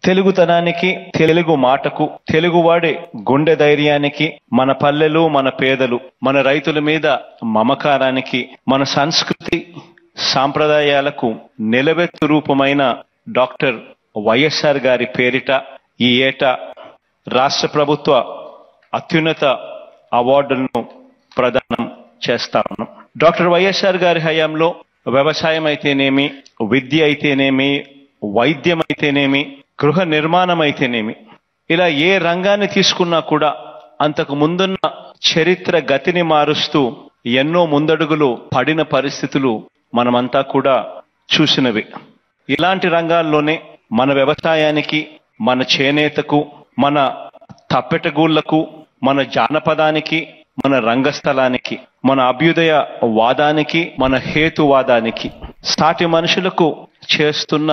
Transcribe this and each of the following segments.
తెలుగుతనానికి తెలుగు మాటకు తెలుగువాడే గుండె ధైర్యానికి మన పల్లెలు మన పేదలు మన రైతుల మీద మమకారానికి మన సంస్కృతి సాంప్రదాయాలకు నిలబెత్తు రూపమైన డాక్టర్ వైఎస్ఆర్ గారి పేరిట ఈ ఏటా రాష్ట్ర ప్రభుత్వ అత్యున్నత అవార్డులను ప్రదానం చేస్తా ఉన్నాం డాక్టర్ వైఎస్ఆర్ గారి హయాంలో వ్యవసాయం అయితేనేమి విద్య అయితేనేమి వైద్యం అయితేనేమి గృహ నిర్మాణం అయితేనేమి ఇలా ఏ రంగాన్ని తీసుకున్నా కూడా అంతకు ముందున్న చరిత్ర గతిని మారుస్తూ ఎన్నో ముందడుగులు పడిన పరిస్థితులు మనమంతా కూడా చూసినవి ఇలాంటి రంగాల్లోనే మన వ్యవసాయానికి మన చేనేతకు మన తప్పెటగూళ్లకు మన జానపదానికి మన రంగస్థలానికి మన అభ్యుదయ వాదానికి మన హేతువాదానికి సాటి మనుషులకు చేస్తున్న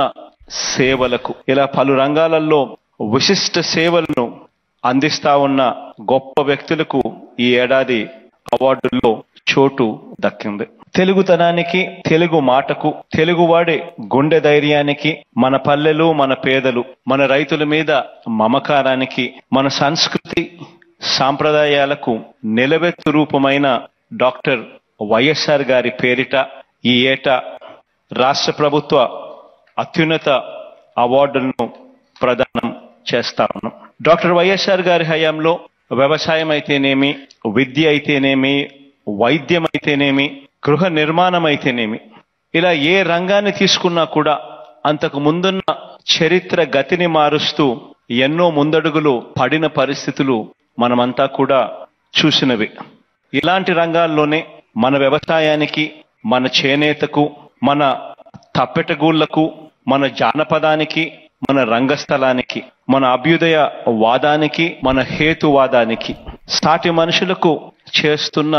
సేవలకు ఇలా పలు రంగాలలో విశిష్ట సేవలను అందిస్తా ఉన్న గొప్ప వ్యక్తులకు ఈ ఏడాది అవార్డుల్లో చోటు దక్కింది తెలుగుతనానికి తెలుగు మాటకు తెలుగువాడే గుండె ధైర్యానికి మన పల్లెలు మన పేదలు మన రైతుల మీద మమకారానికి మన సంస్కృతి సాంప్రదాయాలకు నిలబెత్తు రూపమైన డాక్టర్ వైఎస్ఆర్ గారి పేరిట ఈ ఏటా రాష్ట్ర ప్రభుత్వ అత్యున్నత అవార్డులను ప్రదానం చేస్తా ఉన్నాం డాక్టర్ వైఎస్ఆర్ గారి హయాంలో వ్యవసాయం అయితేనేమి విద్య అయితేనేమి వైద్యం అయితేనేమి గృహ నిర్మాణం అయితేనేమి ఇలా ఏ రంగాన్ని తీసుకున్నా కూడా అంతకు ముందున్న చరిత్ర గతిని మారుస్తూ ఎన్నో ముందడుగులు పడిన పరిస్థితులు మనమంతా కూడా చూసినవి ఇలాంటి రంగాల్లోనే మన వ్యవసాయానికి మన చేనేతకు మన తప్పెటగూళ్లకు మన జానపదానికి మన రంగస్థలానికి మన అభ్యుదయ వాదానికి మన హేతువాదానికి సాటి మనుషులకు చేస్తున్న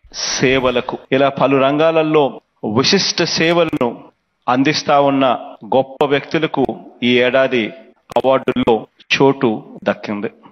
సేవలకు ఇలా పలు రంగాలలో విశిష్ట సేవలను అందిస్తా ఉన్న గొప్ప వ్యక్తులకు ఈ ఏడాది అవార్డుల్లో చోటు దక్కింది